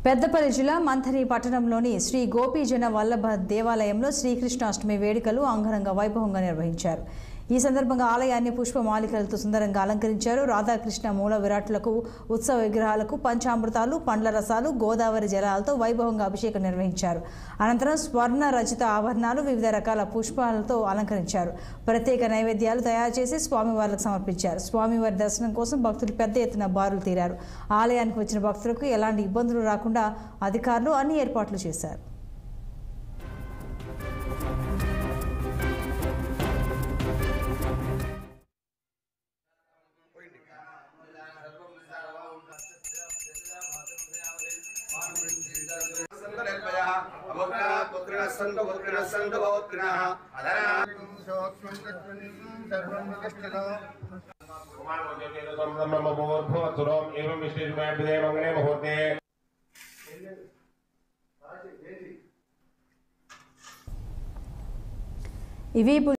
పెద్దపల్లి జిల్లా మంథని పట్టణంలోని శ్రీ గోపీజన వల్లభ దేవాలయంలో శ్రీకృష్ణాష్టమి వేడుకలు అంగరంగ వైభవంగా నిర్వహించారు ఈ సందర్భంగా ఆలయాన్ని పుష్పమాలికలతో సుందరంగా అలంకరించారు రాధాకృష్ణ మూల విరాట్లకు ఉత్సవ విగ్రహాలకు పంచామృతాలు పండ్ల రసాలు గోదావరి జలాలతో వైభవంగా అభిషేకం నిర్వహించారు అనంతరం స్వర్ణ రచిత ఆభరణాలు వివిధ రకాల పుష్పాలతో అలంకరించారు ప్రత్యేక నైవేద్యాలు తయారు చేసి స్వామివార్లకు సమర్పించారు స్వామివారి దర్శనం కోసం భక్తులు పెద్ద ఎత్తున బారులు తీరారు ఆలయానికి వచ్చిన భక్తులకు ఎలాంటి ఇబ్బందులు రాకుండా అధికారులు అన్ని ఏర్పాట్లు చేశారు एवं विशेषमय मंगले मुहूर्ते ఇవి